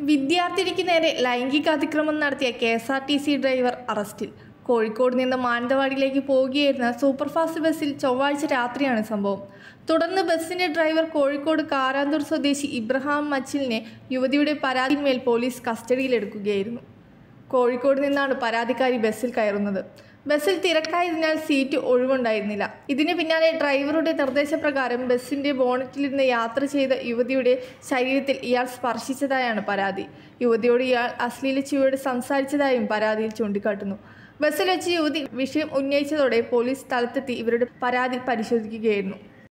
വിദ്യാർത്ഥിനിക്ക് നേരെ ലൈംഗിക അതിക്രമം നടത്തിയ K S R T C driver അറസ്റ്റിൽ കോഴിക്കോട് നിന്ന് മാനന്തവാടിയിലേക്ക് പോവുകയായിരുന്ന സൂപ്പർഫാസ്റ്റ് ബസ്സിൽ ചൊവ്വാഴ്ച രാത്രിയാണ് സംഭവം തുടർന്ന് ബസ്സിന്റെ ഡ്രൈവർ കോഴിക്കോട് കാരാന്തൂർ സ്വദേശി ഇബ്രഹാം മച്ചിലിനെ യുവതിയുടെ പരാതിന്മേൽ പോലീസ് കസ്റ്റഡിയിലെടുക്കുകയായിരുന്നു കോഴിക്കോട് നിന്നാണ് പരാതിക്കാരി ബസ്സിൽ കയറുന്നത് ബസ്സിൽ തിരക്കായതിനാൽ സീറ്റ് ഒഴിവുണ്ടായിരുന്നില്ല ഇതിന് പിന്നാലെ ഡ്രൈവറുടെ നിർദ്ദേശപ്രകാരം ബസ്സിന്റെ ബോണറ്റിലിരുന്ന് യാത്ര ചെയ്ത യുവതിയുടെ ശരീരത്തിൽ ഇയാൾ സ്പർശിച്ചതായാണ് പരാതി യുവതിയോട് ഇയാൾ അശ്ലീല ചുവയോട് സംസാരിച്ചതായും പരാതിയിൽ ചൂണ്ടിക്കാട്ടുന്നു ബസ്സിൽ വെച്ച് യുവതി വിഷയം ഉന്നയിച്ചതോടെ പോലീസ് സ്ഥലത്തെത്തി ഇവരുടെ പരാതി പരിശോധിക്കുകയായിരുന്നു